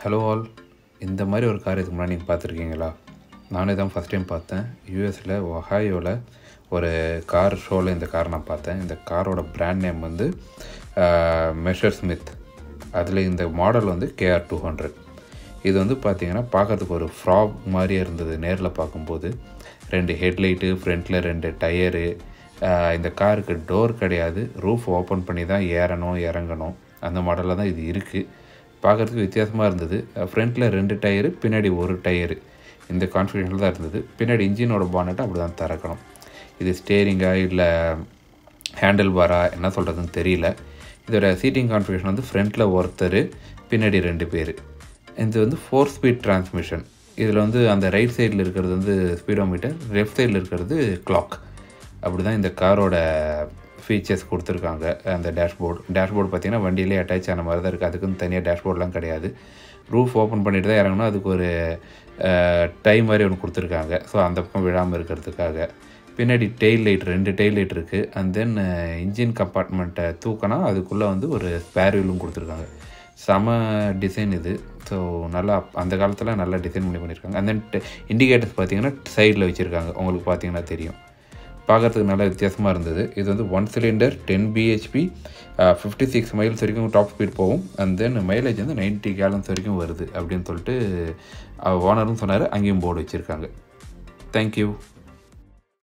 hello all இந்த மாதிரி ஒரு கார் இதுக்கு முன்னாடி நீங்கள் பார்த்துருக்கீங்களா நானே தான் ஃபஸ்ட் டைம் பார்த்தேன் யூஎஸில் ஒஹாயோவில் ஒரு கார் ஷோவில் இந்த கார் நான் பார்த்தேன் இந்த காரோட பிராண்ட் நேம் வந்து மெஷர் ஸ்மித் அதில் இந்த மாடல் வந்து கேஆர் டூ ஹண்ட்ரட் இது வந்து பார்த்தீங்கன்னா பார்க்கறதுக்கு ஒரு ஃப்ராக் மாதிரியே இருந்தது நேரில் பார்க்கும்போது ரெண்டு ஹெட்லைட்டு ஃப்ரண்ட்டில் ரெண்டு டயரு இந்த காருக்கு டோர் கிடையாது ரூஃப் ஓப்பன் பண்ணி தான் ஏறணும் இறங்கணும் அந்த மாடலில் தான் இது இருக்குது பார்க்குறதுக்கு வித்தியாசமாக இருந்தது ஃப்ரண்ட்டில் ரெண்டு டயரு பின்னாடி ஒரு டயரு இந்த கான்ஃபிகரேஷனில் தான் இருந்தது பின்னாடி இன்ஜினோட பானட்டை அப்படி தான் திறக்கணும் இது ஸ்டேரிங்கா இல்லை ஹேண்டில் பாரா என்ன சொல்கிறதுன்னு தெரியல இதோட சீட்டிங் கான்ஃபிகரேஷன் வந்து ஃப்ரண்ட்டில் ஒருத்தர் பின்னாடி ரெண்டு பேர் இது வந்து ஃபோர் ஸ்பீட் டிரான்ஸ்மிஷன் இதில் வந்து அந்த ரைட் சைடில் இருக்கிறது வந்து ஸ்பீடோமீட்டர் லெஃப்ட் சைடில் இருக்கிறது கிளாக் அப்படி தான் இந்த காரோட ஃபீச்சர்ஸ் கொடுத்துருக்காங்க அந்த டேஷ்போர்டு டேஷ்போர்டு பார்த்திங்கன்னா வண்டியிலே அட்டாச் ஆன மாதிரி தான் இருக்குது அதுக்குன்னு தனியாக டேஷ்போர்ட்லாம் கிடையாது ரூஃப் ஓப்பன் பண்ணிட்டு தான் இறங்கணும் அதுக்கு ஒரு டைம் மாதிரி ஒன்று கொடுத்துருக்காங்க ஸோ அந்த பக்கம் விழாமல் இருக்கிறதுக்காக பின்னாடி டெய்ல் லைட் ரெண்டு டெய்ல் லைட் இருக்குது அண்ட் தென் இன்ஜின் கம்பார்ட்மெண்ட்டை தூக்கினா அதுக்குள்ளே வந்து ஒரு ஸ்பேர் வீலும் கொடுத்துருக்காங்க செம டிசைன் இது ஸோ நல்லா அந்த காலத்தில் நல்லா டிசைன் பண்ணி பண்ணியிருக்காங்க அண்ட் தென் இண்டிகேட்டர்ஸ் பார்த்தீங்கன்னா சைடில் வச்சுருக்காங்க உங்களுக்கு பார்த்தீங்கன்னா தெரியும் பார்க்குறதுக்கு நல்லா வித்தியாசமாக இருந்தது இது வந்து one cylinder ten BHP fifty six miles வரைக்கும் டாப் ஸ்பீட் போகும் அண்ட் தென் மைலேஜ் வந்து நைன்ட்டி கேலன்ஸ் வரைக்கும் வருது அப்படின்னு சொல்லிட்டு ஓனரும் சொன்னார் அங்கேயும் போர்டு வச்சுருக்காங்க தேங்க்யூ